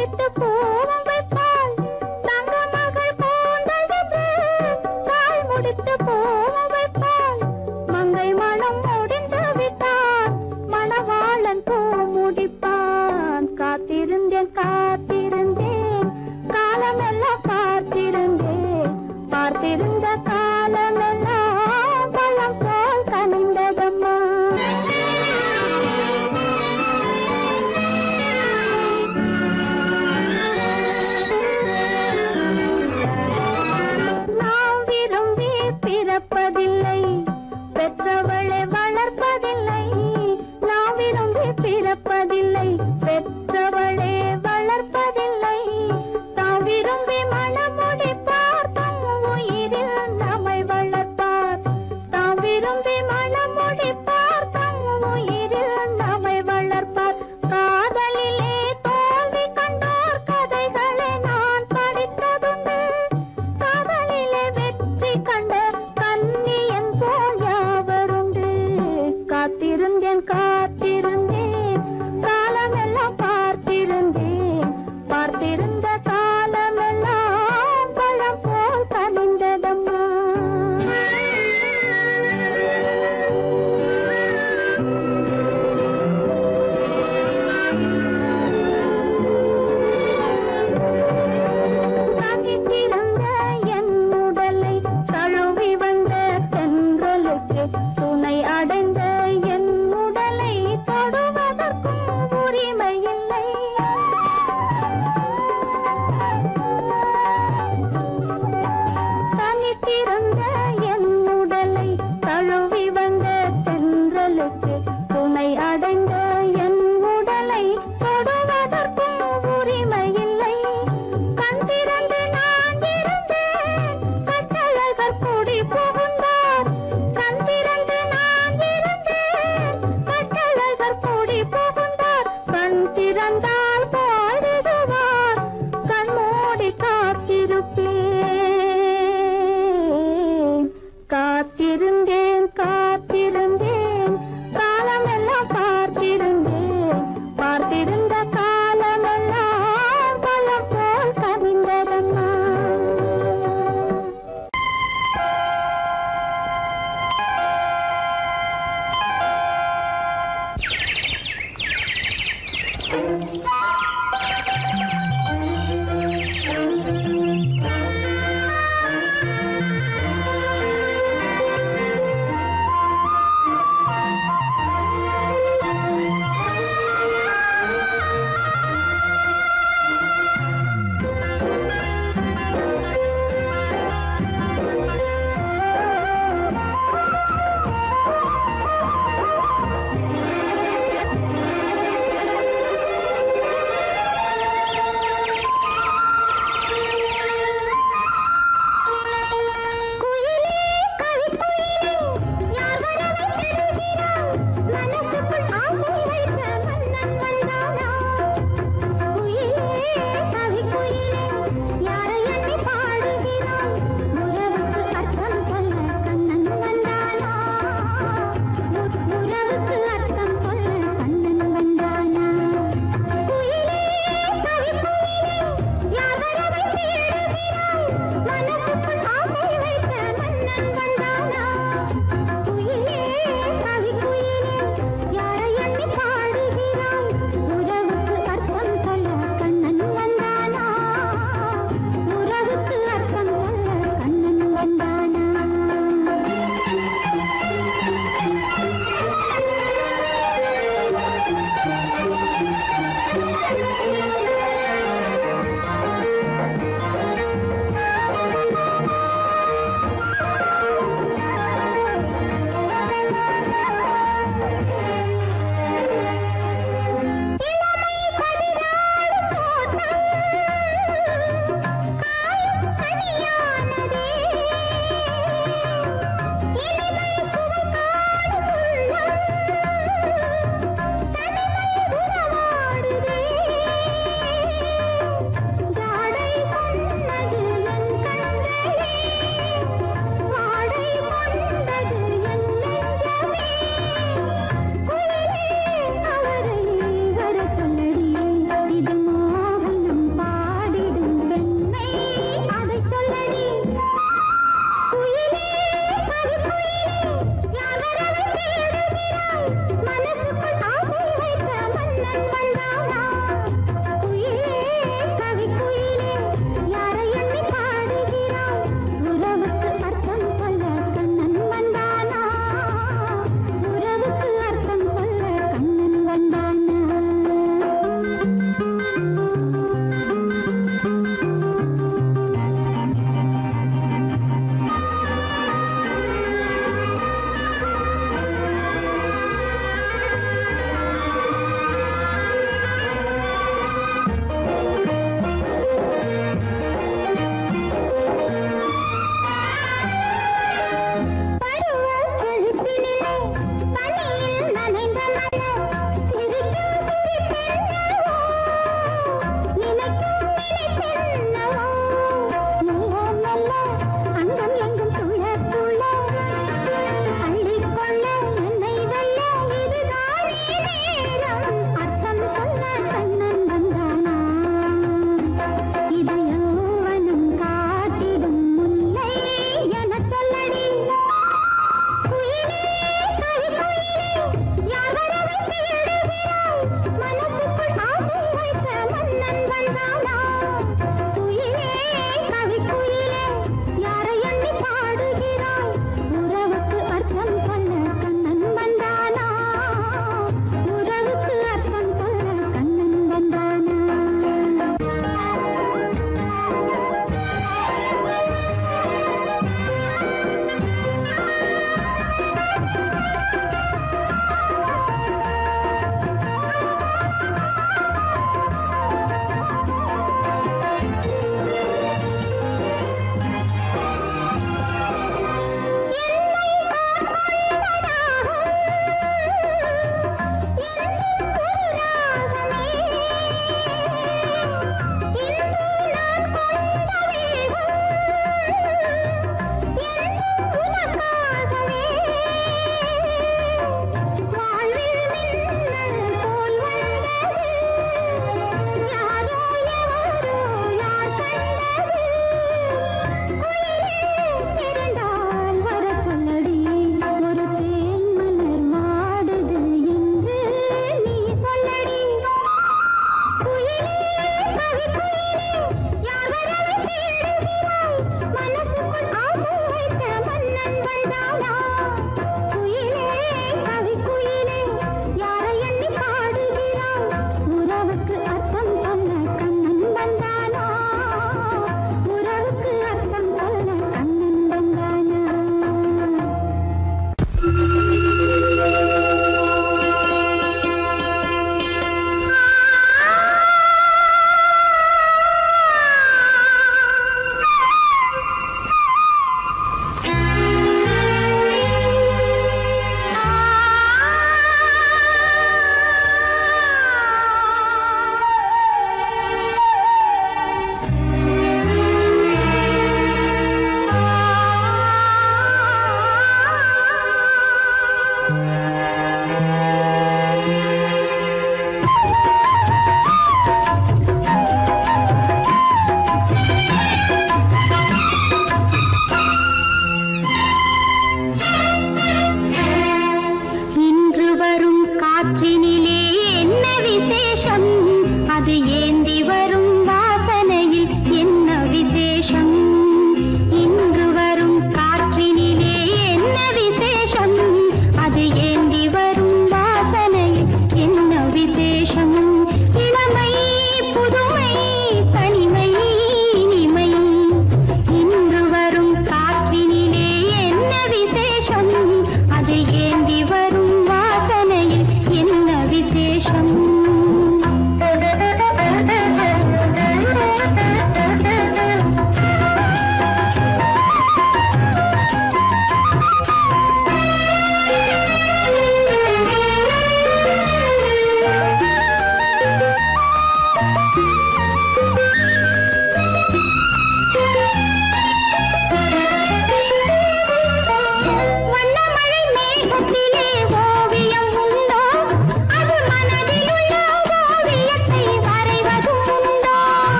முடித்து பூவும் வைப்பாள் தங்க மகள் கூந்தலிலே தாய் முடித்து பூவும் வைப்பாள் மங்கை மனம் முடிந்து விட்டான் மணவாளன் பூ முடிப்பான் காத்திருந்தேன் காத்திருந்தேன் காலமெல்லாம் பார்த்திருந்தேன் பார்த்திருந்த காலமெல்லாம் பழம் போல் கனிந்ததம்மா நாம் விரும்பி பிறப்பதில்லை பெற்றவளை வளர்ப்பதில்லை நாம் விரும்பி பிறப்பதில்லை பெற்றவளே வளர்ப்பதில்லை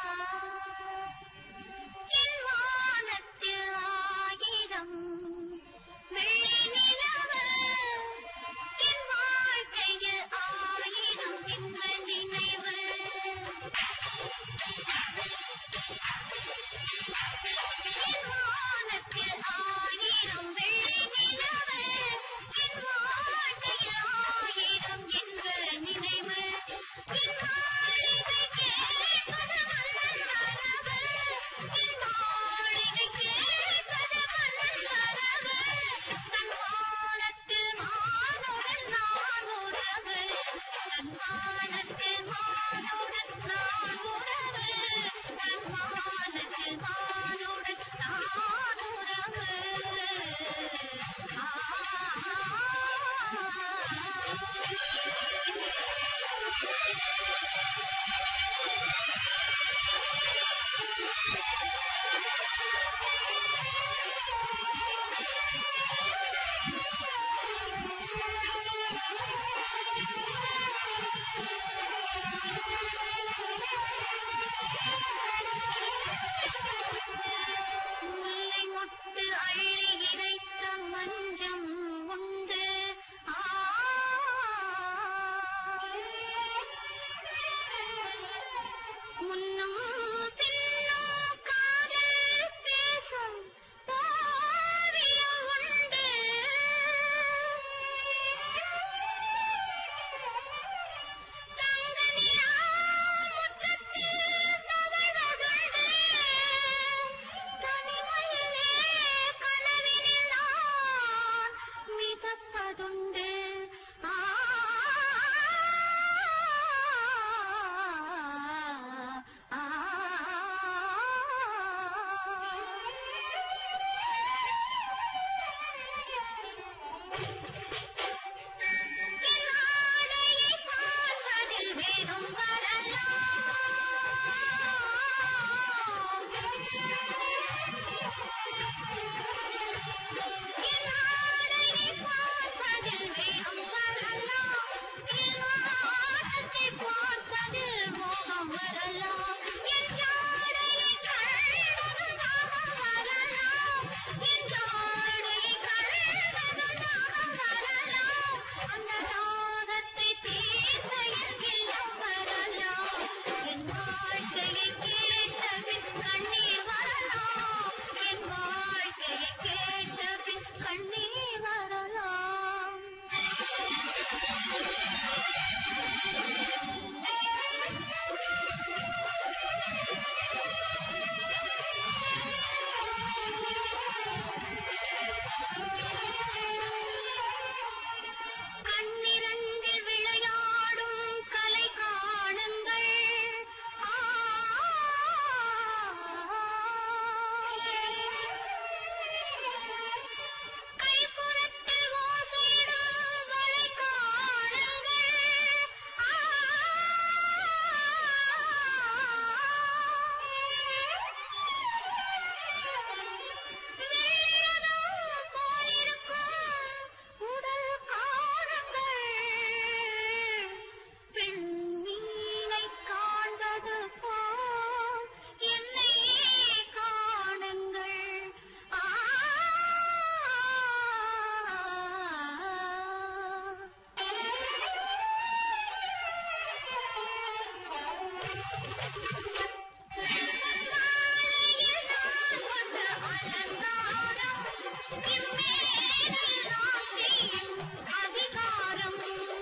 என் வானத்தில் ஆயிரம் வெள்ளி நிலவு என் வாழ்க்கையில் ஆயிரம் எங்கள் நினைவு என் வானத்தில் ஆயிரம் வெள்ளி நிலவு என் வாழ்க்கையில் ஆயிரம் எங்கள் நினைவு என் மாளிகை கேட்பது மன்னன் கனவு என் மாளிகை கேட்பது மன்னன் கனவு தன் வானத்தில் மானுடன் நான் உறவு தன் வானத்தில் மானுடன் நான் உறவு தன் வானத்தில் மானுடன் நான் உறவு முல்லை மொட்டு அள்ளி இறைத்த மஞ்சம் உண்டு ஆ முன்னும் பின்னும் காதல் பேசும் ஓவியம் உண்டு தங்கனியா முற்றத்தில் தவழ்வதுண்டு தனிமையிலே கனவினில் நான் மிதப்பதுண்டு ஆ ஆ நாடையை பார்ப்பதில் வேணும் வரலாம் நாடையை பார்ப்பதில் வேணும் வரலாம் வானத்தை பார்ப்பதில் மோகம் வரலாம் என் நாடையை கண்டதும் தாகம் வரலாம் என் நாடையை கண்டதும் தாகம் வரலாம் அந்த தாகத்தை தீர்த்த என் இல்லம் வரலாம் என் வாழ்க்கையை கேட்டபின் கண்ணீர் வரலாம் என் வாழ்க்கையை கேட்டபின் கண்ணீர் வரலாம் கண்ணிரண்டில் விளையாடும் கலை காணுங்கள் ஆ கைப்புறத்தில் ஓசையிடும் வளை காணுங்கள் ஆ வெள்ளிரதம் போலிருக்கும் உடல் காணுங்கள் பெண்மீனை காண்பது போல் என்னை காணுங்கள் ஆ மாலையில் நான் கொண்ட அலங்காரம் இம்மேடையில் நான் செய்யும் அதிகாரம்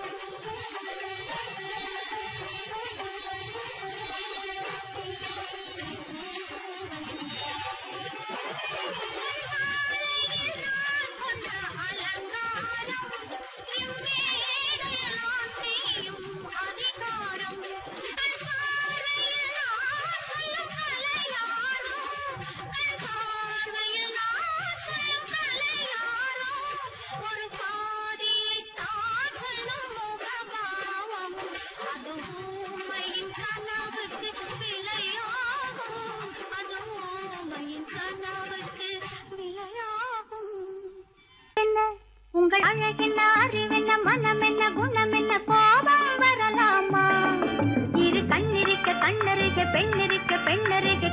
மாலையில் நான் கொண்ட அலங்காரம் இம்மேடையில் நான் செய்யும் அதிகாரம் கண் பார்வையில் நான் சொல்லும் கலையாரும் கண் பார்வையில் நான் சொல்லும் கலையாரும் ஒரு பாதியை தான் சொல்லும் முகபாவம் அது ஊமையின் கனவுக்கு விளையாகும் அது ஊமையின் கனவுக்கு விளையாகும் என்ன உங்கள் அழகென்ன அறிவென்ன மனம் என்ன குணம் என்ன கோபம் வரலாமா இரு கண்ணிருக்க கண்ணருக பெண்ணிருக்க பெண்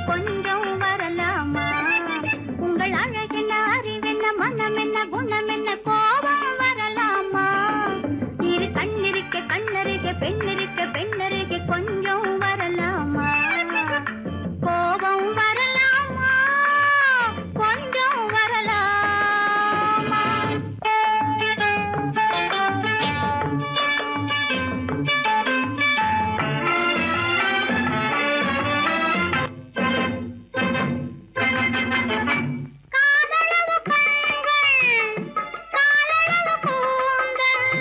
கொஞ்சம் வரலாமா உங்கள் அழகென்ன அறிவென்ன மனம் என்ன குணம் என்ன கோபம் வரலாமா இரு கண்ணிருக்க கண்ணருக பெண்ணிருக்க பெண்ணருக கொஞ்சம் வரலாமா கோபம் வரலாமா கொஞ்சம் வரலாமா காதலவு கண்கள் காலளவு கூந்தல்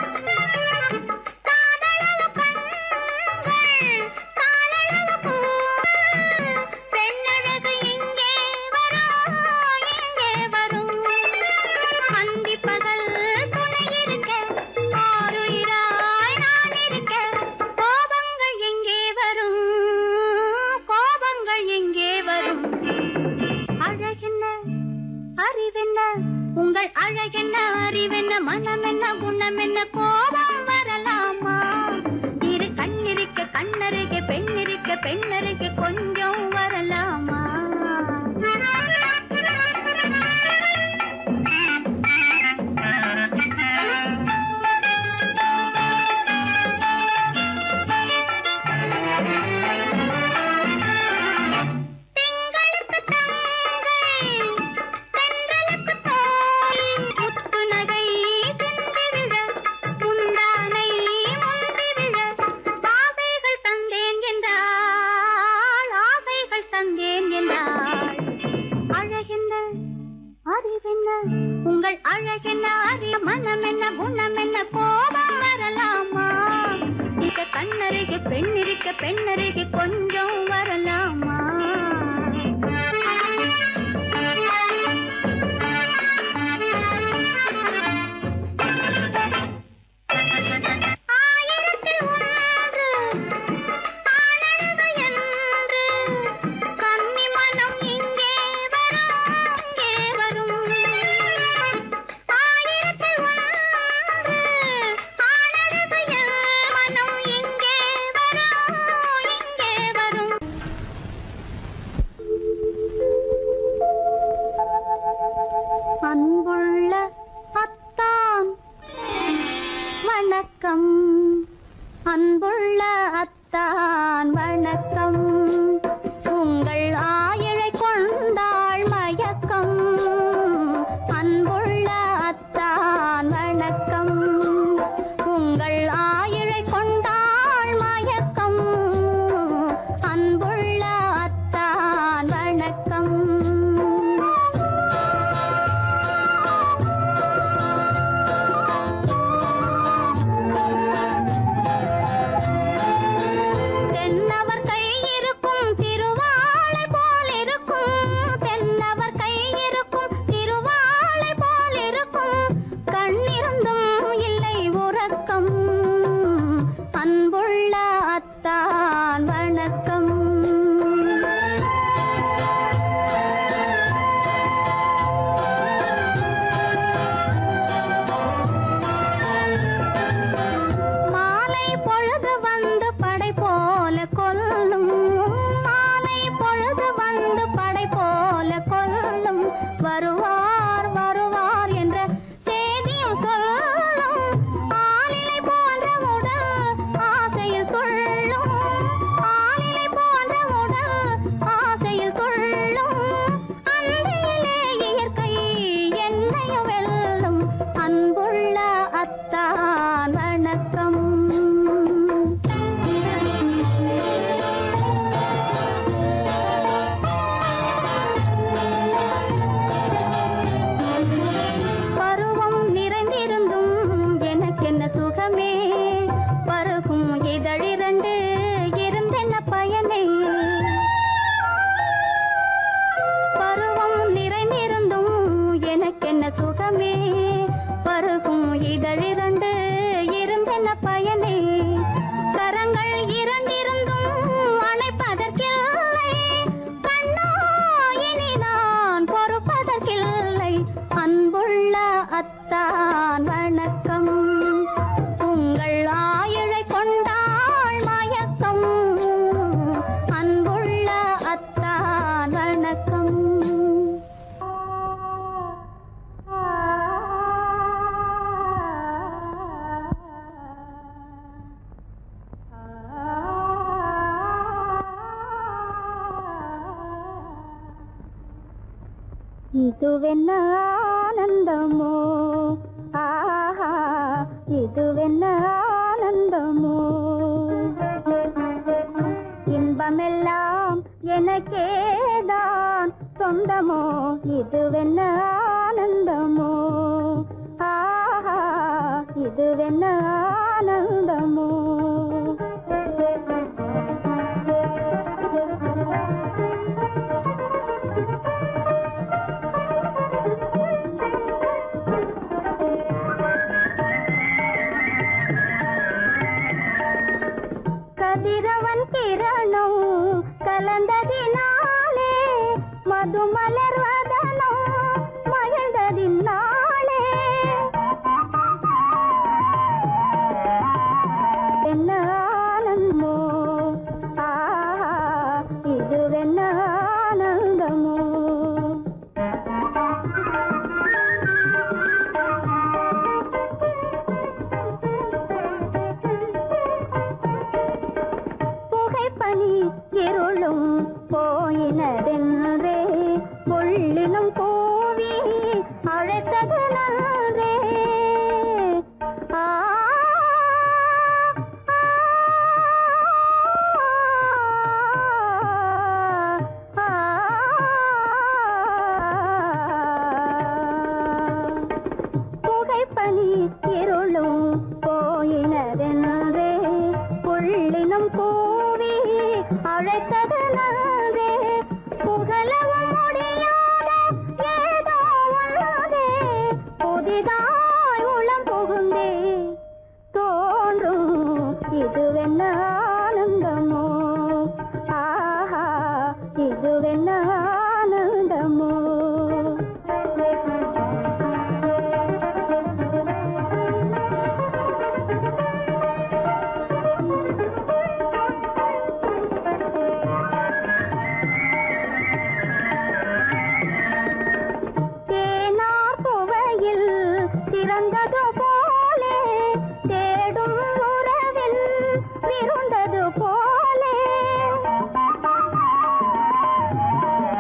காதலவு கண்கள் காலளவு கூந்தல் பெண்ணழகு இங்கே வரும் இங்கே வரும் அந்தி பகல் துணை இருக்க ஆருயிராய் நான் இருக்க கோபங்கள் எங்கே வரும் கோபங்கள் எங்கே வரும் அழகென்ன அறிவென்ன உங்கள் அழகென்ன அறிவென்ன மனம் என்ன குணம் என்ன கோபம் வரலாமா இரு கண்ணிருக்க கண்ணருக பெண்ணிருக்க பெண்ணருக கொஞ்சம் வரலாமா திங்களுக்கு தங்கை தென்றலுக்கு தோல் முத்து நகை சிந்தி விழ முந்தானை முந்தி விழ ஆசைகள் தந்தேன் என்றாள் ஆசைகள் தந்தேன் என்றாள் அழகென்ன அறிவென்ன உங்கள் அழகென்ன அறி மனம் என்ன குணம் என்ன கோபம் வரலாமா இந்த கண்ணருக பெண்ணிருக்க பெண்ணருக கொஞ்சம் வரலாமா ஆயிரத்தில் ஒன்று ஆனழகு என்று கன்னி மனம் இங்கே வரும் இங்கே வரும் ஆயிரத்தில் ஒன்று ஆனழகு என் மனம் இங்கே வரும் இங்கே வரும் அன்புள்ள அத்தான் வணக்கம் அன்புள்ள அத்தான் வணக்கம் உங்கள் ஆயிழை கொண்டாள் மயக்கம் அன்புள்ள அத்தான் வணக்கம் உங்கள் ஆயிழை கொண்டாள் மயக்கம் அன்புள்ள அத்தான் வணக்கம் தென்னவர் கை இருக்கும் திருவாளை போல் இருக்கும் தென்னவர் கை இருக்கும் திருவாளை போல் இருக்கும் கண்ணிருந்தும் இல்லை உறக்கம் அன்புள்ள அத்தான் வணக்கம் மாலை பொழுது வந்து படை போல கொல்லும் மாலை பொழுது வந்து படை போல கொல்லும் வருவார் வருவார் என்ற செய்தியும் சொல்லும் ஆளிலை போன்ற உடல் ஆசையில் துள்ளும் ஆளிலை போன்ற உடல் ஆசையில் துள்ளும் அன்றையிலே இயற்கை என்னையும் வெல்லும் அன்புள்ள அத்தான் வணக்கம் பருவம் நிறைந்திருந்தும் எனக்கென்ன சுகமே பருகும் இதழிரண்டு இருந்தென்ன பயனே பருவம் நிறைந்திருந்தும் எனக்கென்ன சுகமே பருகும் இதழிரண்டு இருந்தென்ன பயனே கரங்கள் இரண்டிருந்தும் அணைப்பதற்கில்லை கண்ணோ இனி நான் பொறுப்பதற்கில்லை அன்புள்ள அத்தான் வணக்கம் உங்கள் ஆயுளை கொண்டாள் மயக்கம் அன்புள்ள அத்தான் இதுவென்ன ஆனந்தமோ ஆஹா இதுவென்ன ஆனந்தமோ இன்பமெல்லாம் எனக்கேதான் சொந்தமோ இதுவென்ன ஆனந்தமோ ஆஹா இதுவென்ன ஆனந்தமோ கதிரவன் கிரணம் கலந்ததினாலே மது மலர்வதனோ மகிழ்ந்ததினாலே என்ன ஆனந்தமோ ஆஹா இதுவென்ன ஆனந்தமோ புகைப்பனி இருளும் போயினதென்றே புள்ளினும் கூவி அழைத்தது நன்றே ஆ, ஆ, ஆ. புகைப்பனி இருளும் போயினதென்றே புள்ளினும் கூவி அழைத்தது நன்றே புகழவும் முடியாத ஏதோ உள்ளதே புதிதாய் உளம் புகுந்தே தோன்றும் இதுவென்ன ஆனந்தமோ ஆஹா இதுவென்ன ஆனந்தமோ தேனார் புவையில் திறந்தது போலே தேடும் உறவில் விருந்தது போலே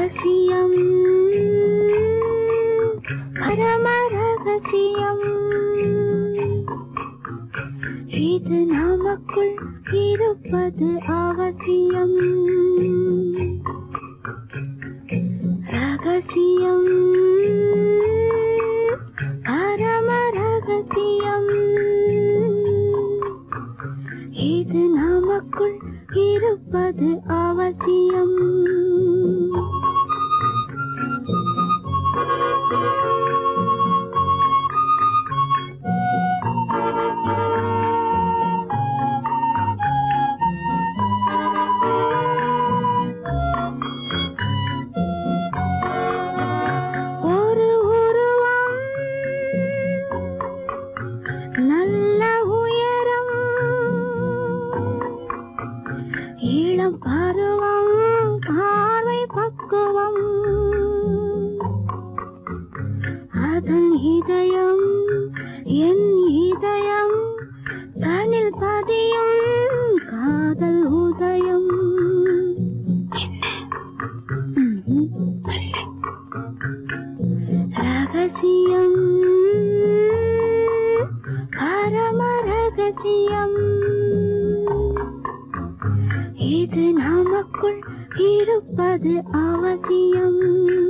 ரகசியம் பரம ரகசியம் இது நமக்குள் இருப்பது அவசியம் ரகசியம் பரம ரகசியம் இது நமக்குள் இருப்பது அவசியம் ஒரு உருவம் நல்ல உயரம் இளம் பருவம் பார்வை பக்குவம் அதன் இதயம் என் இதயம் தனில் பதியும் காதல் உதயம் ரகசியம் பரம ரகசியம் இது நமக்குள் இருப்பது அவசியம்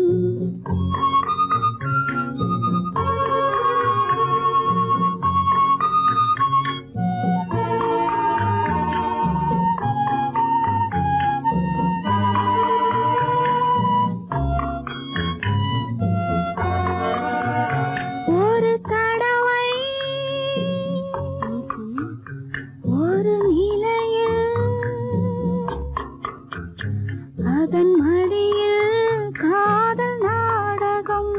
ஒரு தடவை ஒரு நிலையில் அதன் மடியில் காதல் நாடகம்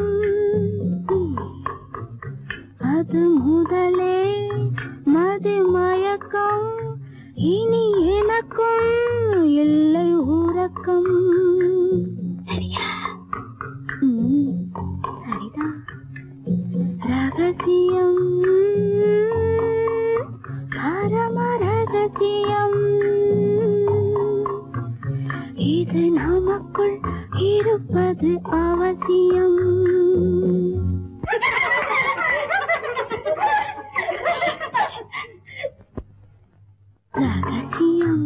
அது முதலே மது மயக்கம் இனி எனக்கும் இல்லை உறக்கம் சரியா ம், சரிதான் ரகசியம் பரம ரகசியம் இது நமக்குள் இருப்பது அவசியம் ரகசியம்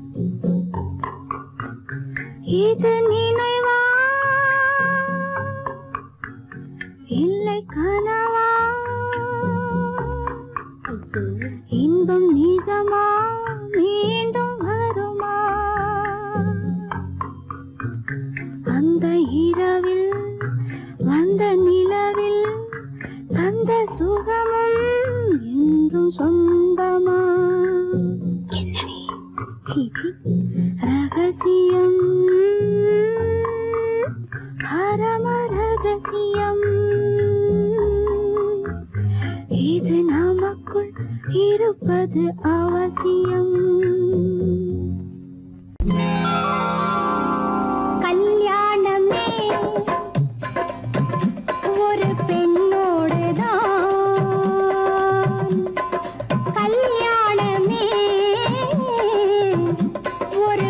இது நினைவா இல்லை கனவா இன்பம் நிஜமா மீண்டும் வருமா அந்த இரவில் வந்த நிலவில் தந்த சுகமும் என்றும் சொந்தமா என்னடி? சிரி. ரகசியம் பரம ரகசியம் இது நமக்குள் இருப்பது அவசியம் கல்யாணமே ஒரு பெண்ணோடுதான் கல்யாணமே ஒரு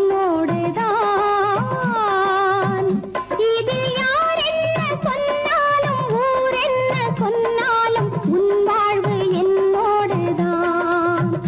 பெண்ணோடுதான் இதில் யார் என்ன சொன்னாலும் ஊர் என்ன சொன்னாலும் உன் வாழ்வு என்னோடுதான்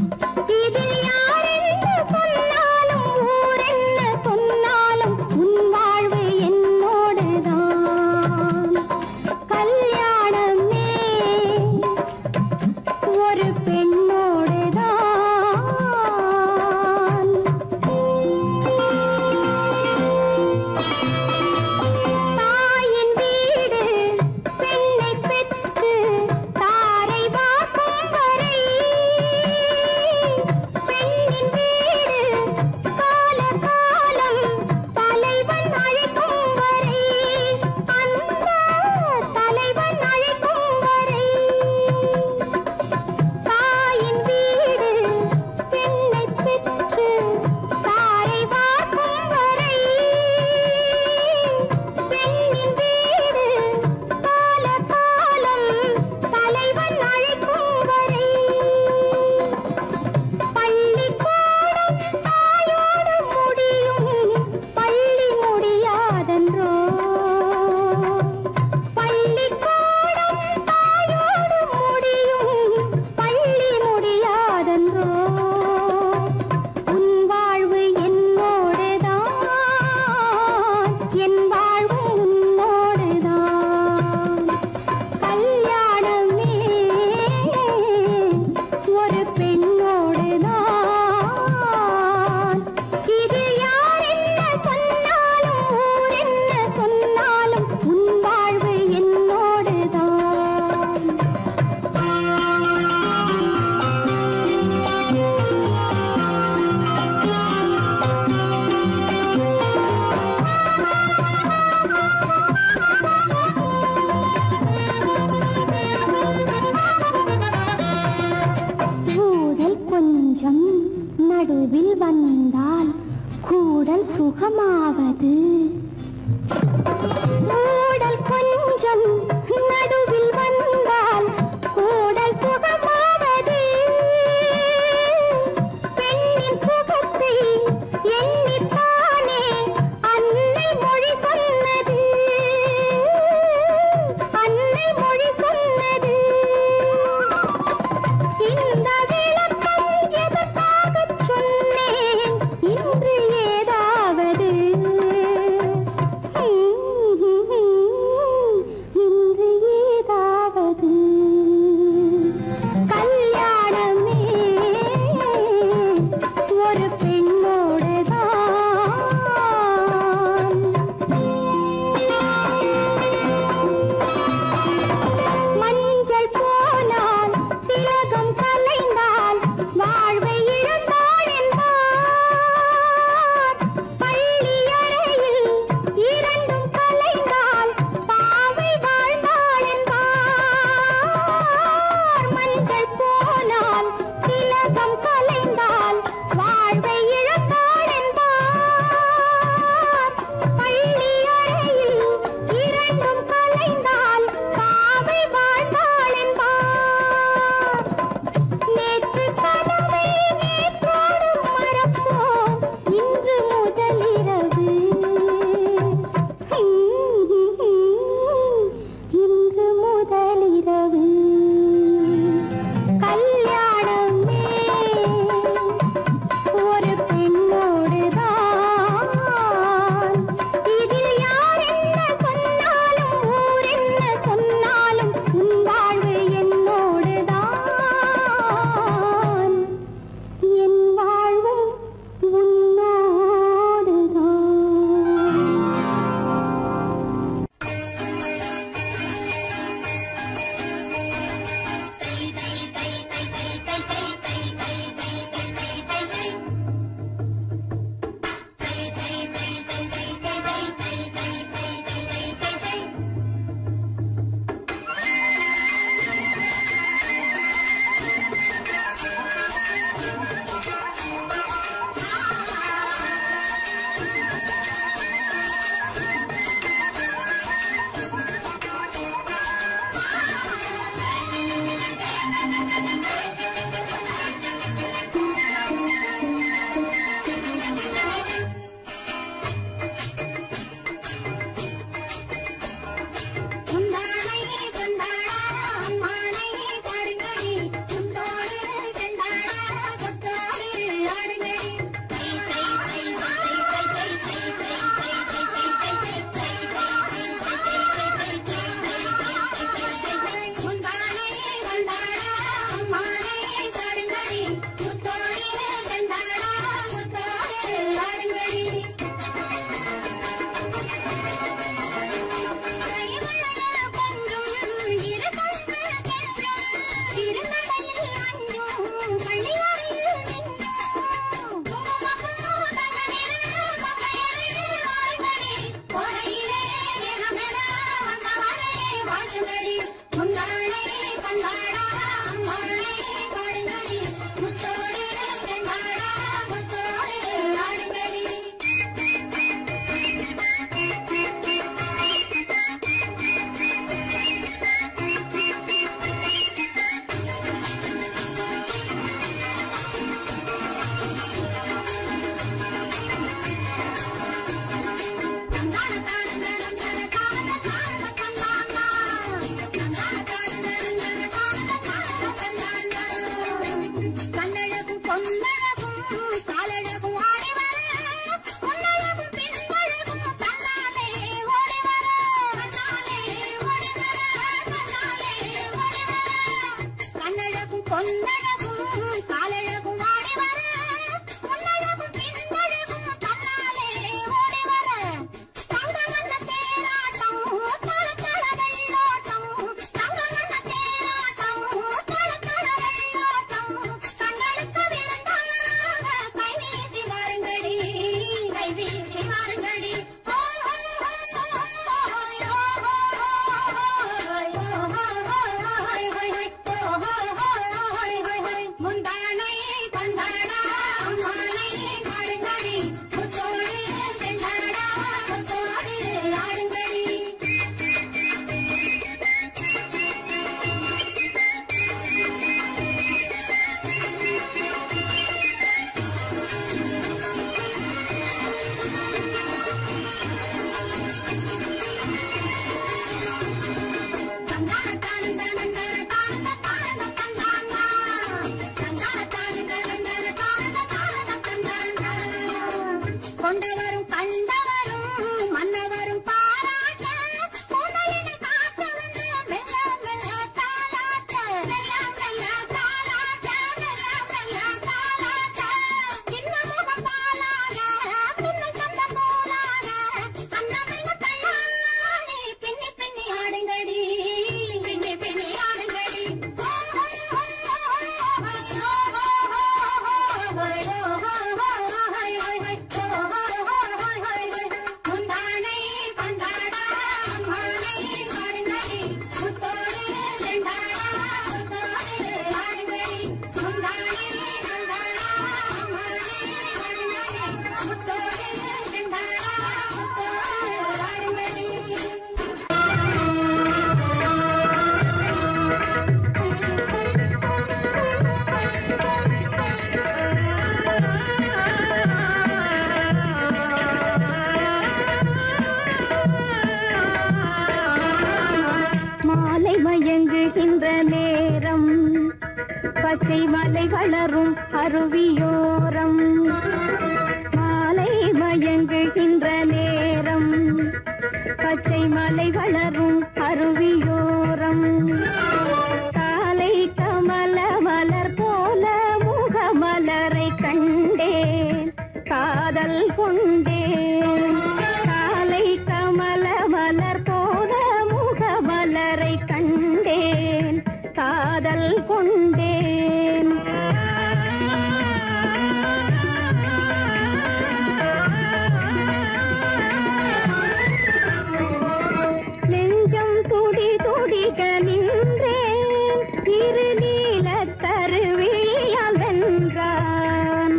என் வாழ்வும் உன்னோடுதான் கல்யாணமே ஒரு பெண்ணோடுதான் இது யார் என்ன சொன்னாலும் ஊர் என்ன சொன்னாலும் உன் வாழ்வு என்னோடுதான் கூடல் கொஞ்சம் நடுவில் வந்தால் கூடல் சுகமாவது கூடல் கொஞ்சம் நடுவில் வந்தால் கூடல் சுகமாவது பெண்ணின் சுகத்தை எண்ணித்தானே அன்னை மொழி சொன்னது அன்னை மொழி சொன்னது இந்த விளக்கம் எதற்காகச் சொன்னேன் இன்று ஏதாவது இன்று பச்சை மலை வளரும் அருவியோரம் மாலை மயங்குகின்ற நேரம் பச்சை மலை வளரும் அருவியோரம் காலை கமல மலர் போல முகமலரை கண்டேன் காதல் கொண்டேன் காலை கமல மலர் போல முகமலரை கண்டேன் காதல் கொண்டேன் நெஞ்சம் துடி துடிக நின்றேன் இரு நீல கருவிழியால் வென்றான்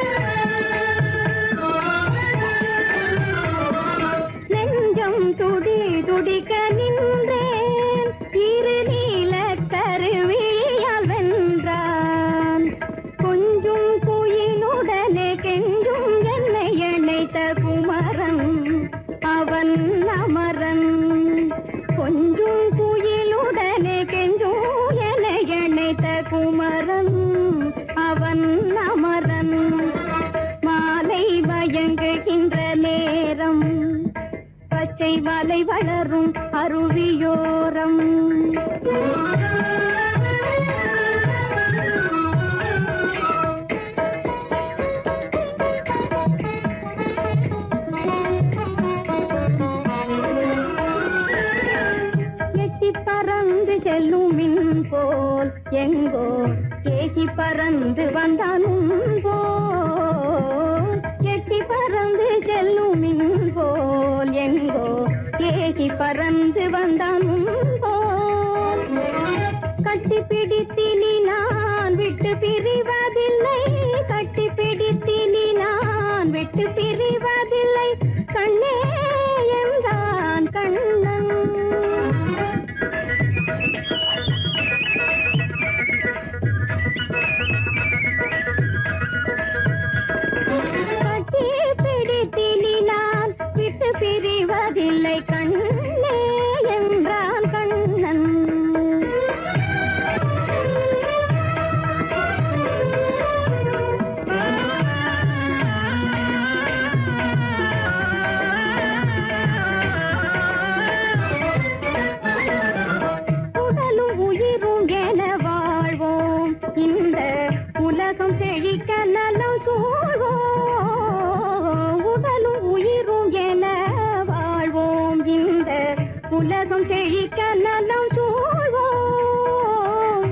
நெஞ்சம் துடி துடிக்க நின்றேன் இரு நீல கருவிழியால் வென்றான் கொஞ்சும் குயிலுடனே கெஞ்சும் என்னை இணைத்த குமரன் அவன் அமரன் கொஞ்சும் குயிலுடனே கெஞ்சும் என்னை இணைத்த குமரன் அவன் அமரன் மாலை மயங்குகின்ற நேரம் பச்சை மலை வளரும் அருவியோரம் எட்டி பறந்து செல்லும் மின் போல் எங்கோ ஏகி பறந்து வந்தானும் போல் எட்டி பறந்து செல்லும் மின் போல் எங்கோ ஏகி பறந்து வந்தானும் போல் கட்டி பிடித்தினி நான் விட்டு பிரிவதில்லை கட்டி பிடித்தினி நான் விட்டு பிரிவதில்லை கண்ணே என்றான் கண்ணன் கட்டி பிடித்தினி நான் விட்டு பிரிவதில்லை கண்ணே என்றான் கண்ணன் உடலும் உயிரும் என வாழ்வோம் இந்த உலகம் செழிக்க நலம் சூழ்வோம் உடலும் உயிரும் என வாழ்வோம் இந்த உலகம் செழிக்க நலம் சூழ்வோம்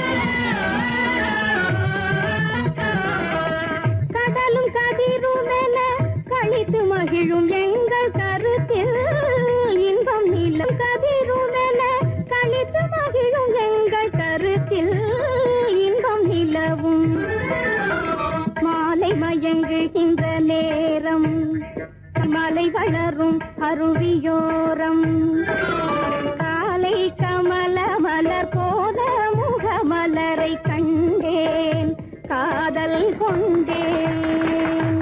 கடலும் கதிரும் என கழித்து மகிழும் எங்கள் கருத்தில் இன்பம் நிலம் கதிரும் என கழித்து மகிழும் எங்கள் கருத்தில் இன்பம் நிலவும் மாலை மயங்குகின்ற நேரம் மலை வளரும் அருவியோரம் காலை கமல மலர் போல முகமலரை கண்டேன் காதல் கொண்டேன்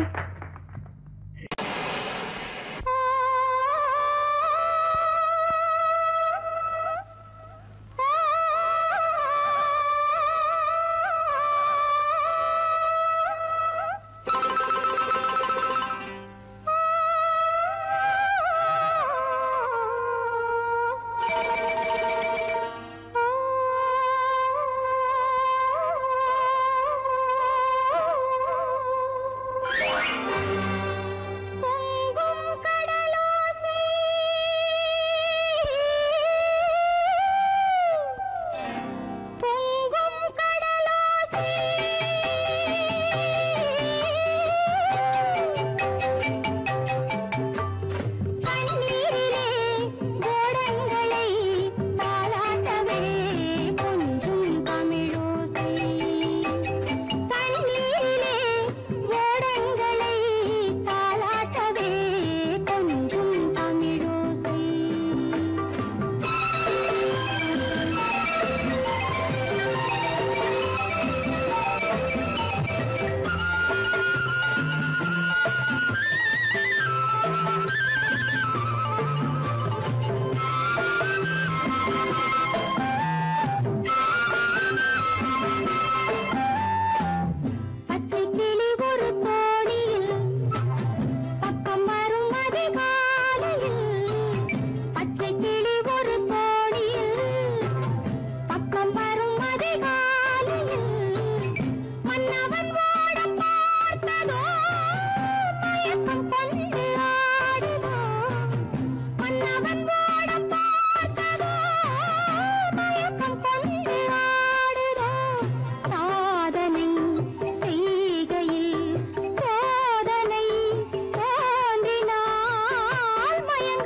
மாலையில் பச்சை கிளி ஒரு கோடியில் பக்கம் வரும் அதிகாலையில் மன்னவன் ஓட பார்த்ததோ மயக்கம் கொண்டு ஆடுதோ மன்னவன் ஓட பார்த்ததோ மயக்கம் கொண்டு ஆடுதோ சாதனை செய்கையில் சோதனை தோன்றினால் மயங்க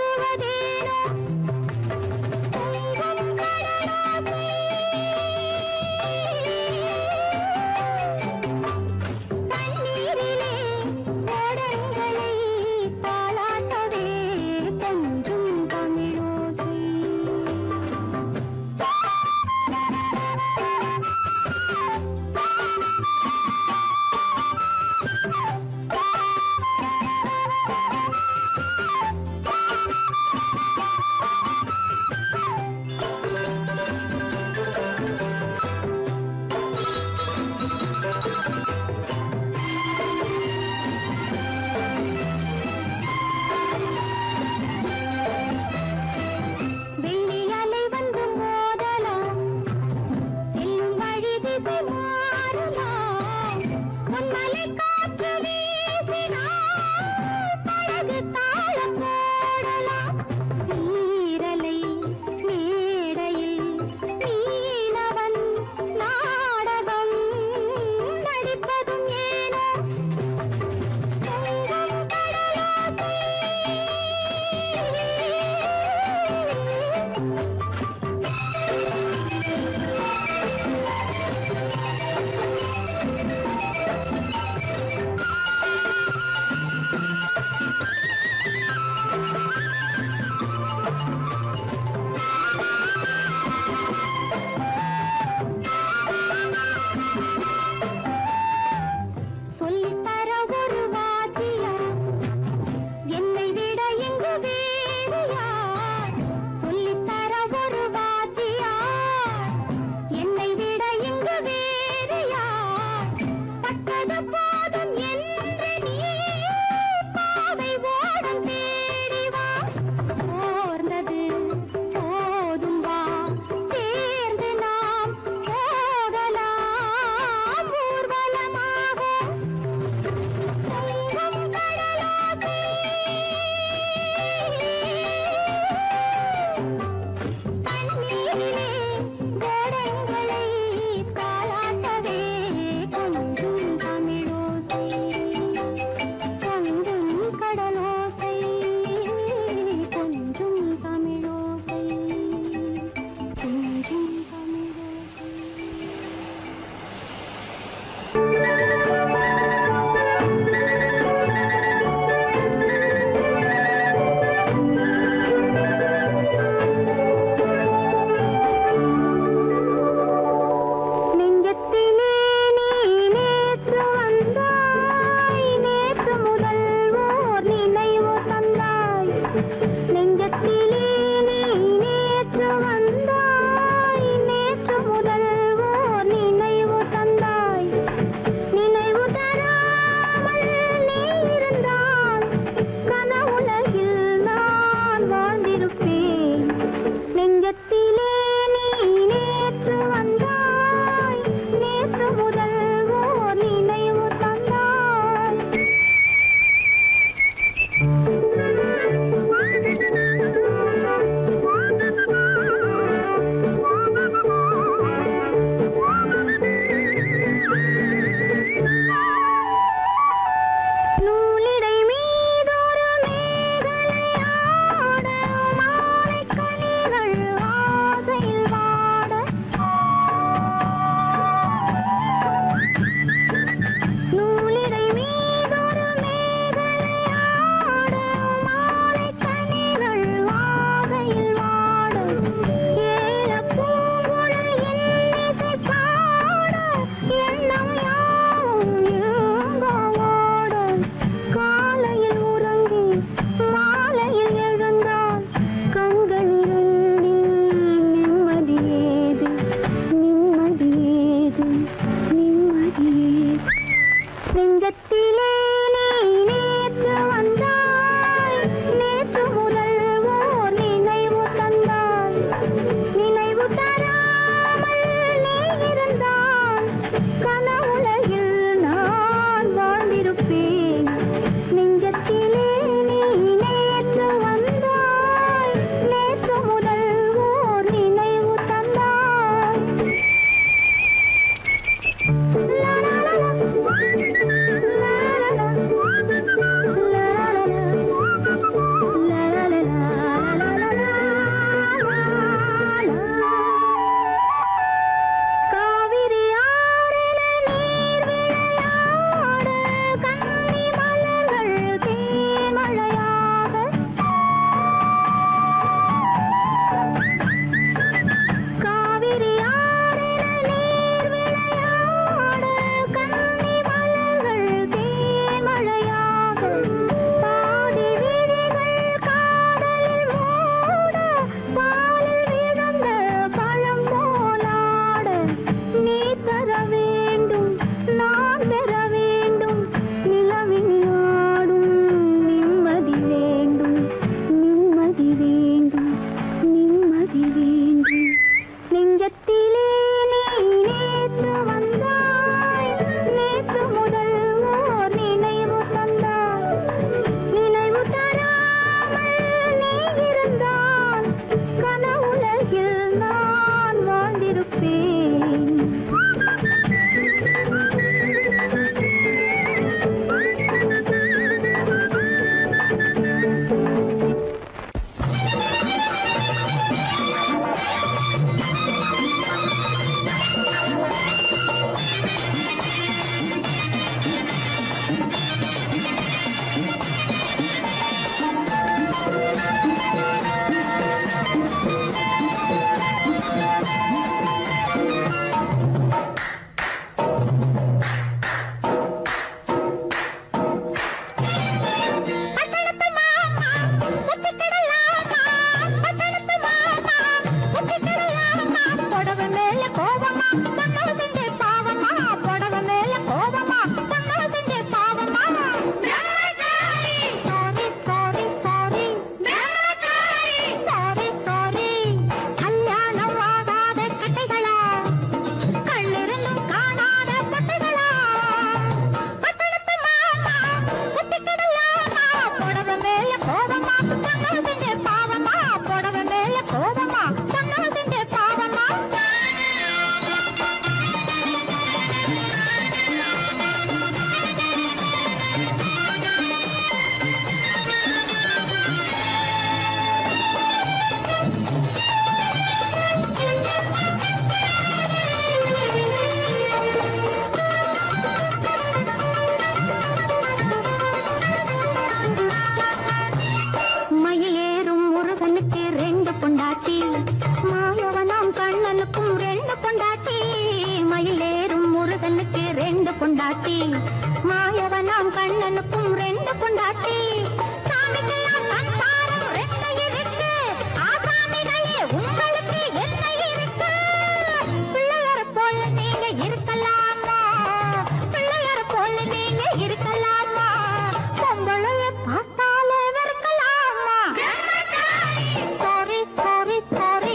பொண்டாட்டி மாயவனாம் கண்ணனுக்கும் ரெண்டு பொண்டாட்டி சாமிக்கெல்லாம் சம்சாரம் ரெண்டு இருக்கு ஆசாமிகளே உங்களுக்கு என்ன இருக்கு பிள்ளையார போல நீங்க இருக்கலாமா பிள்ளையார போல நீங்க இருக்கலாமா பொம்பளைய பார்த்தாலே வெறுக்கலாமா sorry sorry sorry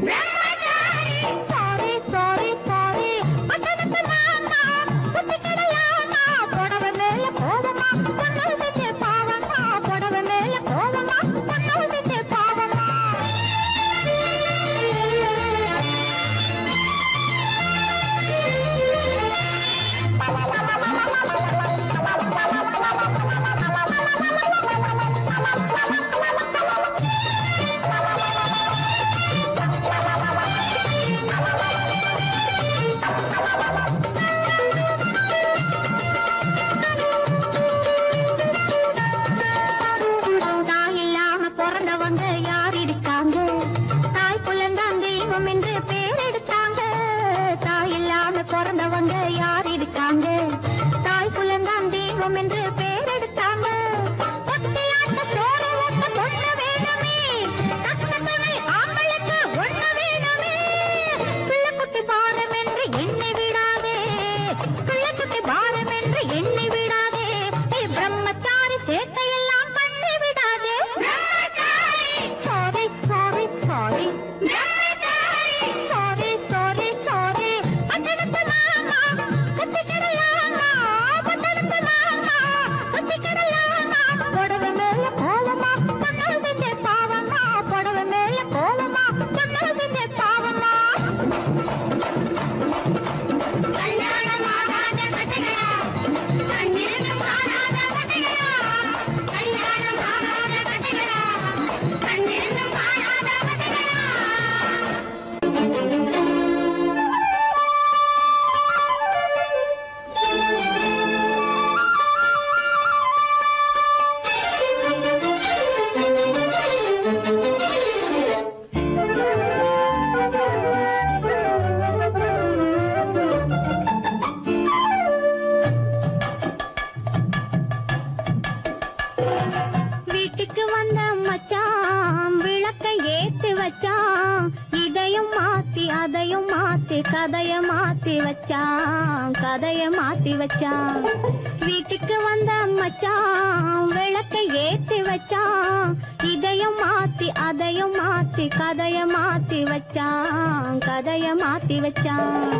sorry sorry sorry அத்தனுக்கு நாமா புத்தி கிடையாமா புடவை மேல கோவமா பொண்ணு செஞ்ச பாவமா புடவை மேல கோவமா பொண்ணு செஞ்ச பாவமா தாய் இல்லாம பிறந்தவங்க யார் இருக்காங்க தாய் புலந்தான் தெய்வம் என்று பேர் எடுத்தாங்க தாய் இல்லாம பிறந்தவங்க யார் இருக்காங்க தாய் புலந்தான் தெய்வம் என்று பேர் எடுத்தாங்க ஒத்தையாட்ட சோறு ஊட்ட பொண்ணு வேணுமே கஷ்டத்தவை ஆம்பளுக்கு ஒண்ணு வேணுமே பிள்ளைக்குட்டி பாரம் என்று எண்ணி விடாதே பிள்ளைக்குட்டி பாரம் என்று எண்ணி விடாதே நீ பிரம்மச்சாரி சேட்டையெல்லாம் பண்ணி விடாதே sorry sorry sorry sorry sorry sorry பட்டணத்து மாமா புத்தி கிடலாமா பட்டணத்து மாமா புத்தி கிடலாமா புடவை மேல கோவமா பொண்ணு செஞ்ச பாவமா புடவை மேல கோவமா பொண்ணு செஞ்ச பாவமா கல்யாணம் ஆகாத கட்டைகளா கண்ணிருந்தும் காணாத கட்டைகளா கல்யாணம் ஆகாத கட்டைகளா கண்ணிருந்தும் காணாத கட்டைகளா வீட்டுக்கு வந்த மச்சான் விளக்க ஏத்தி வச்சான் இதையும் மாத்தி அதையும் மாத்தி கதைய மாத்தி வச்சான் கதைய மாத்தி வச்சான் வீட்டுக்கு வந்த மச்சான் விளக்க ஏத்தி வச்சான் இதையும் மாத்தி அதையும் மாத்தி கதைய மாத்தி வச்சான் கதைய மாத்தி வச்சான்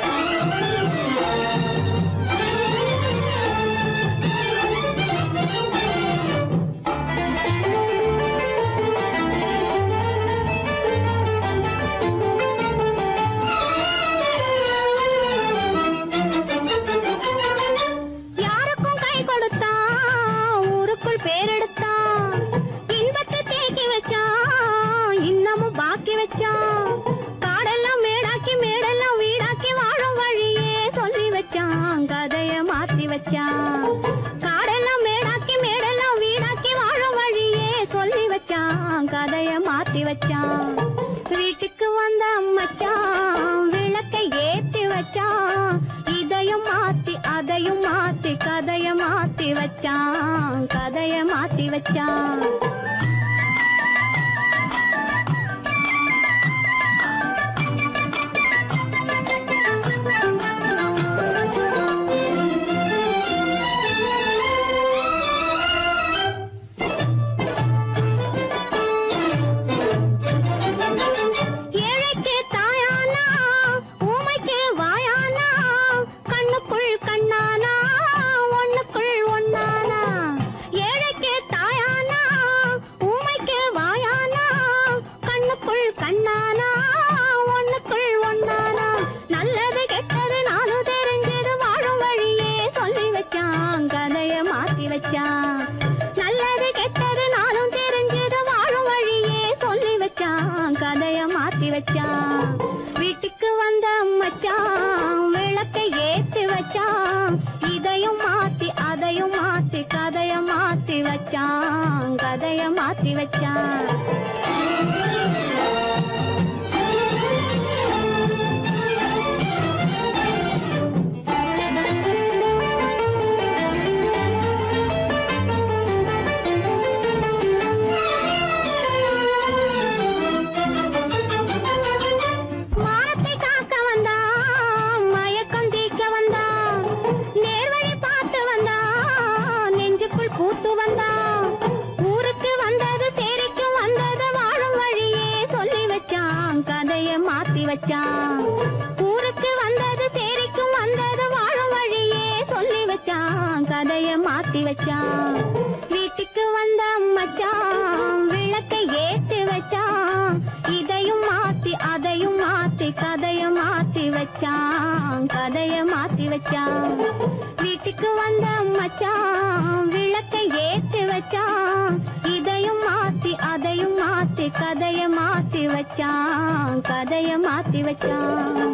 யாருக்கும் கை கொடுத்தான் ஊருக்குள் பேரெடுத்தான் இன்பத்தை தேக்கி வச்சான் இன்னமும் பாக்கி வச்சான் காடெல்லாம் மேடாக்கி மேடெல்லாம் வீடாக்கி வாழும் வழியே சொல்லி வச்சான் கதைய மாத்தி வச்சான் காடெல்லாம் மேடாக்கி மேடெல்லாம் வீடாக்கி வாழும் வழியே சொல்லி வச்சான் கதைய மாத்தி வச்சான் வீட்டுக்கு வந்த மச்சான் விளக்கை ஏத்தி வச்சான் இதையும் மாத்தி அதையும் மாத்தி கதைய மாத்தி வச்சான் கதைய மாத்தி வச்சான் ஏழைக்கு தாயானா ஊமைக்கு வாயானா கண்ணுக்குள் கண்ணானா ஒண்ணுக்குள் ஒண்ணானா ஏழைக்கு தாயானா ஊமைக்கு வாயானா கண்ணுக்குள் கண்ணானா ஒண்ணுக்குள் ஒண்ணானா நல்லது கெட்டது நாலு தெரிஞ்சது வாழும் வழியே சொல்லி வச்சான் கதைய மாத்தி வச்சான் நல்லது கெட்டது நாளும் தெரிஞ்சது வாழும் வழியே சொல்லி வச்சான் கதைய மாத்தி வச்சான் வீட்டுக்கு வந்த மச்சான் விளக்கை ஏத்தி வச்சான் இதையும் மாத்தி அதையும் மாத்தி கதைய மாத்தி வச்சான் கதைய மாத்தி வச்சான் வச்சான் ஊருக்கு வந்தது சேரிக்கும் வந்தது வாழும் வழியே சொல்லி வச்சான் கதைய மாத்தி வச்சான் வீட்டுக்கு வந்த மச்சான் விளக்கை ஏத்தி வச்சான் இதையும் மாத்தி அதையும் மாத்தி கதைய மாத்தி வச்சான் கதைய மாத்தி வச்சான் வீட்டுக்கு வந்த மச்சான் விளக்கை ஏத்தி வச்சான் இதையும் மாத்தி அதையும் மாத்தி கதைய மாத்தி வச்சான் கதைய மாத்தி வச்சான்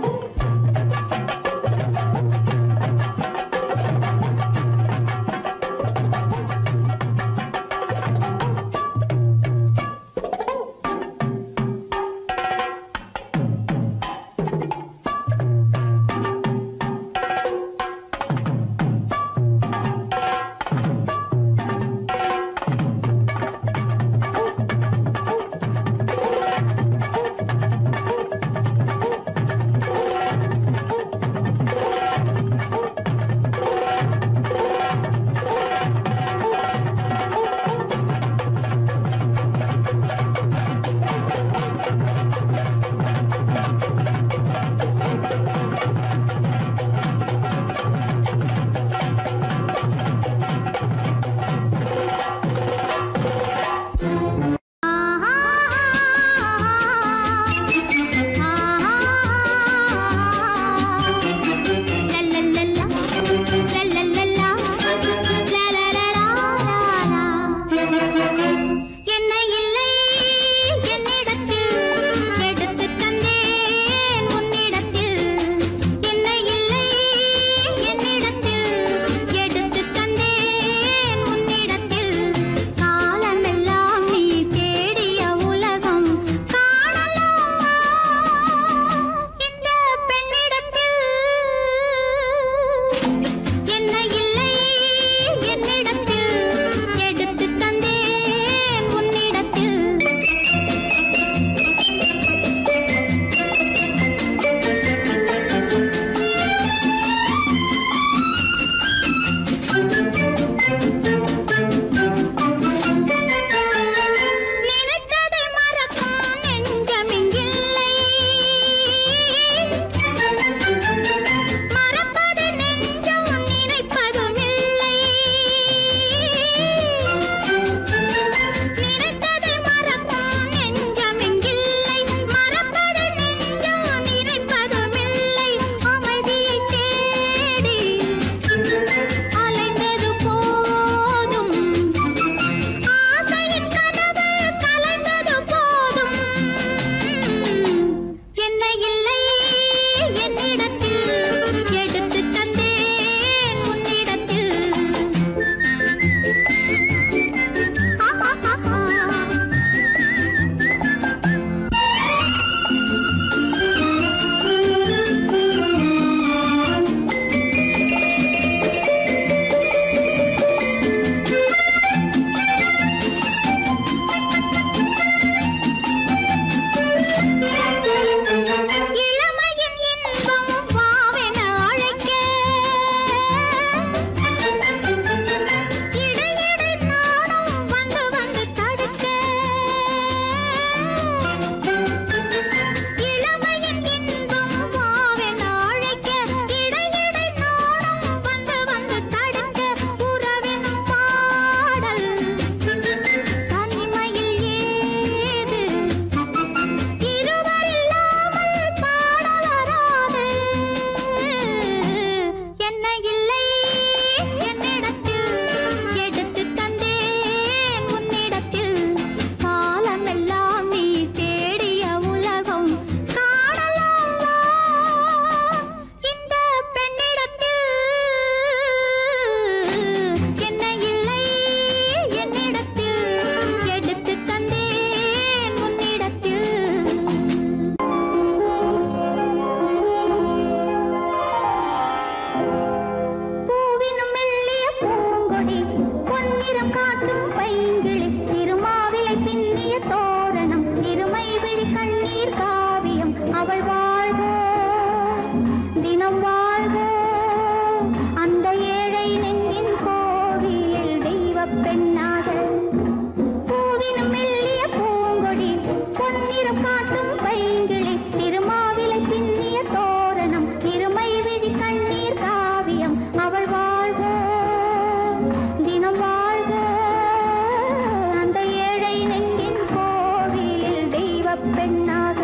பெண்ணாக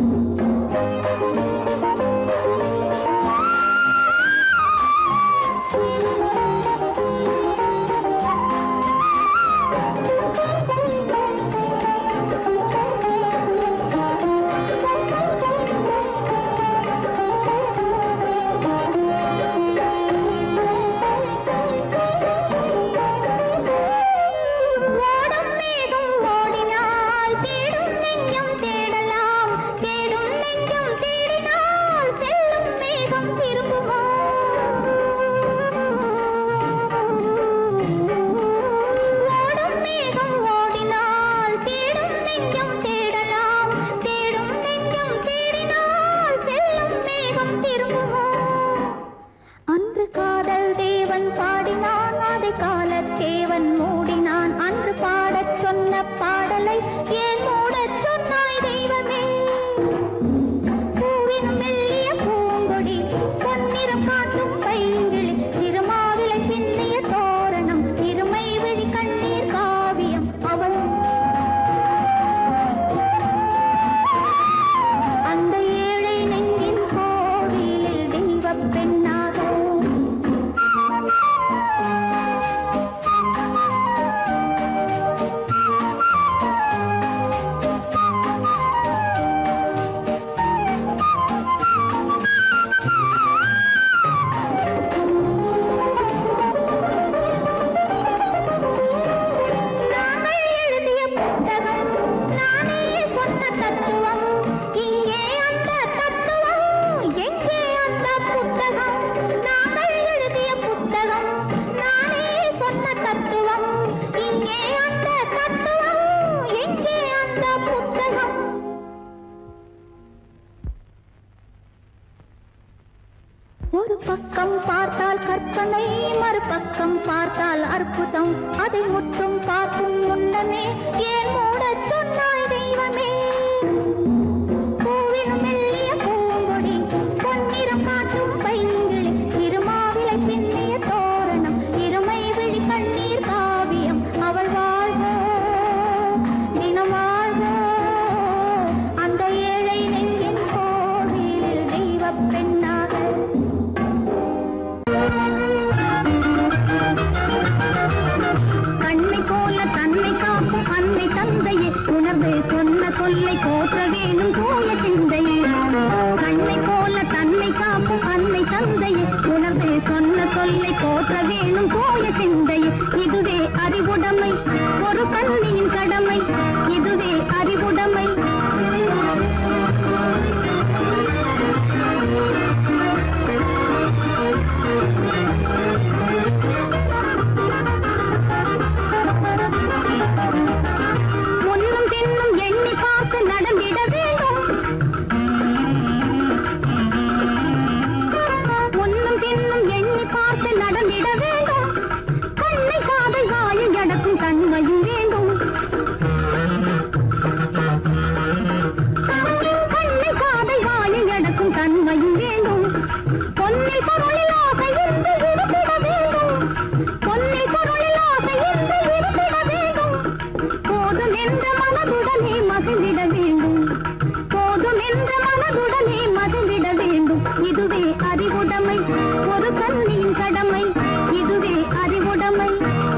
ஓடும் மேகம் ஓடினால் தேடும் நெஞ்சம் தேடலாம் தேடும் நெஞ்சம் தேடினால் செல்லும் மேகம் திரும்புமோ ஓடும் மேகம் ஓடினால் தேடும் நெஞ்சம் தேடலாம் தேடும் நெஞ்சம் தேடினால் செல்லும் மேகம் திரும்புமோ அன்று காதல் தேவன் பாடினான் அதை காலத்தேவன் மூடினான் அன்று பாடச் சொன்ன பாடலை ஏன் மூடச் சொன்னாய் தெய்வமே பூவின் மெல்லிய பூங்கொடி பொன்னிறம் காட்டும் பைங்கிளி திருமாவிலை பின்னிய தோரணம் இருமை விழி கண்ணீர் காவியம் அவள் அந்த ஏழை நெஞ்சின் கோவிலில் தெய்வப் பெண்ணாக நாங்கள் எழுதிய புத்தகம் நானே சொன்ன தத்துவம் இங்கே அந்த தத்துவம் எங்கே அந்த புத்தகம் நாங்கள் எழுதிய புத்தகம் நானே சொன்ன தத்துவம் இங்கே அந்த தத்துவம் எங்கே அந்த புத்தகம் ஒரு பக்கம் பார்த்தால் கற்பனை மறுபக்கம் பார்த்தால் அற்புதம் அதை முற்றும் பார்க்கும் முன்னமே ஏன் மூடச் சொன்னாய் தெய்வமே பூவின் மெல்லிய பூங்கொடி பொன்னிறம் காட்டும் பைங்கிளி இருமாவிலை பின்னிய தோரணம் இருமை விழி கண்ணீர் காவியம் அவள் வாழ்க தினம் வாழ்க அந்த ஏழை நெஞ்சின் கோவிலில் தெய்வப் பெண்ணாக கண்ணை போல தன்னை காக்கும் அன்னை தந்தையே உணர்வு சொன்ன கொல்லை போற்ற வேணும் போல சிந்தையே கண்ணை போல தன்னை காக்கும் அன்னை தந்தையே உணர்வு சொன்ன கொல்லை போற்ற வேணும் போல சிந்தையே இதுவே அறிவுடைமை ஒரு கண்ணியின் கடமை இதுவே அறிவுடைமை முன்னும் பின்னும் எண்ணி பார்த்து நடந்திட வேண்டும் முன்னும் பின்னும் எண்ணி பார்த்து நடந்திட வேண்டும் கண்ணை காதல் வாயில் எடக்கும் தன்மையும் வேண்டும் கண்ணை காதல் வாயில் எடக்கும் தன்மையும் வேண்டும் பொன்னை பொருளில் ஆசை இருந்து இருந்திட வேண்டும் பொன்னை பொருளில் ஆசை இருந்து இருந்திட வேண்டும் போதும் என்ற மனதுடனே மகிழ்ந்திட வேண்டும் போதும் என்ற மனதுடனே மகிழ்ந்திட வேண்டும் இதுவே அறிவுடைமை ஒரு கண்ணியின் கடமை இதுவே அறிவுடைமை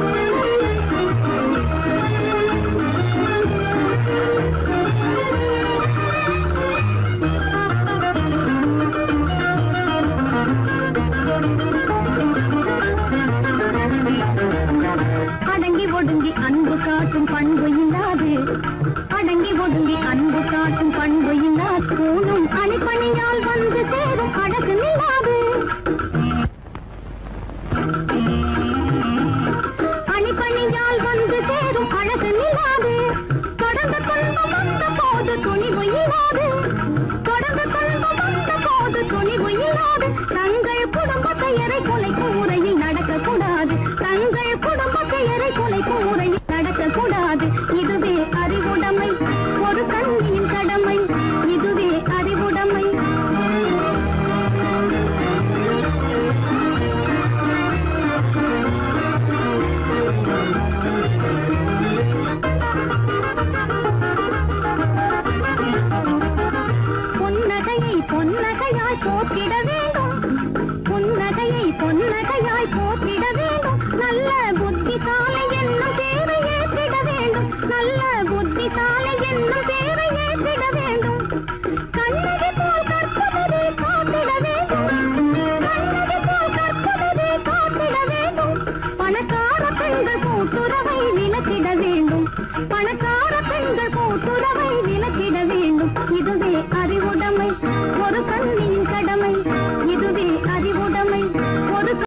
அடங்கி ஒடுங்கி அன்பு காட்டும் பண்பு இல்லாது அடங்கி ஒடுங்கி அன்பு காட்டும் பண்பு இல்லாது கூணும் அணிப்பணியால் வந்து சேரும் அழகு நில்லாது அணிப்பணியால் வந்து சேரும் அழகு நில்லாது தொடர்ந்து துன்பம் வந்த போது துணிவு இல்லாது தொடர்ந்து துன்பம் வந்த போது துணிவு இல்லாது தங்கள் குடும்ப பெயரை குலைக்கும் முறையில் நடக்கக்கூடாது தங்கள் குடும்ப பெயரை குலைக்கும் முறையில் நடக்கக்கூடாது இதுவே அறிவுடைமை ஒரு கண்ணியின் கடமை இதுவே அறிவுடைமை போற்றிட வேண்டும் புன்னகையை பொன்னகையாய் போற்றிட வேண்டும் நல்ல புத்திசாலை என்னும் பேரை ஏற்றிட வேண்டும் நல்ல புத்திசாலை என்னும் பேரை ஏற்றிட வேண்டும் கண்ணகி போல் கற்பவரே காத்திட வேண்டும் கண்ணகி போல் கற்பவரே காத்திட வேண்டும் பணக்கார பெண்கள் கூட்டுறவை விலக்கிட வேண்டும் பணக்கார பெண்கள் கூட்டுறவை விலக்கிட வேண்டும் இதுவே